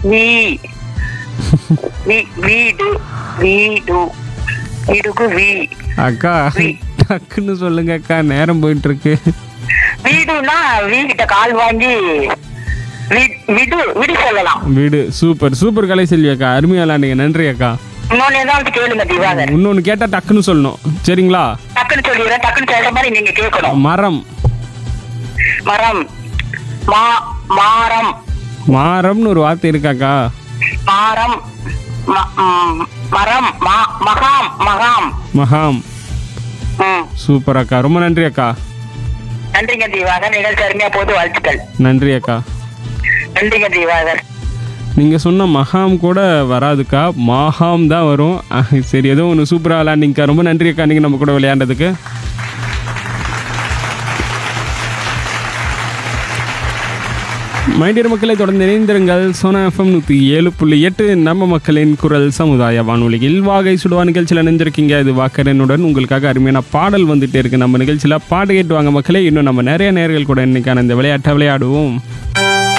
வீ வீ- வீடு வீடு வீடுக்கு வீ அக்கா டக்குன்னு சொல்லுங்க அக்கா நேரம் போயிட்டு இருக்கு வீடுனா வீகிட்ட கால் வாங்கி வீ- விடு விடு சொல்லலாம் வீடு சூப்பர் சூப்பர் கலை செல்வி அக்கா அருமையா விளாண்டீங்க நன்றி அக்கா இன்னொன்னு ஏதாவது கேளுங்க திவாகர் இன்னொன்னு கேட்டா டக்குன்னு சொல்லணும் சரிங்களா டக்குன்னு சொல்லிடுறேன் டக்குன்னு சொல்ற மாதிரி நீங்க கேட்கணும் மரம் மரம் மா மாரம் மாரம்னு ஒரு வார்த்தை இருக்காக்கா மாரம் ம- ம், மரம் மா- மகாம் மகாம் மகாம் ம். சூப்பர் அக்கா ரொம்ப நன்றி அக்கா நன்றிங்க திவாகர் நிகழ்ச்சி அருமையா போது வாழ்த்துக்கள் நன்றி அக்கா நன்றிங்க திவாகர் நீங்க சொன்ன மகாம் கூட வராதுக்கா மகாம் தான் வரும் அஹ், சரி ஏதோ ஒன்று சூப்பராக விளையாண்டிங்கக்கா ரொம்ப நன்றி அக்கா நீங்கள் நம்ம கூட விளையாண்டதுக்கு மைடியர் மக்களை தொடர்ந்து இணைந்திருங்கள் சோனா எஃப்எம் நூற்றி ஏழு புள்ளி எட்டு நம்ம மக்களின் குரல் சமுதாய வானொலியில் வாகை சுடுவா நிகழ்ச்சியில் இணைஞ்சிருக்கீங்க இது வாக்கரனுடன் உங்களுக்காக அருமையான பாடல் வந்துட்டே இருக்கு நம்ம நிகழ்ச்சியில் பாட்டு கேட்டு வாங்க மக்களே இன்னும் நம்ம நிறைய நேர்கள் கூட இன்னைக்கான இந்த விளையாட்டை விளையாடுவோம்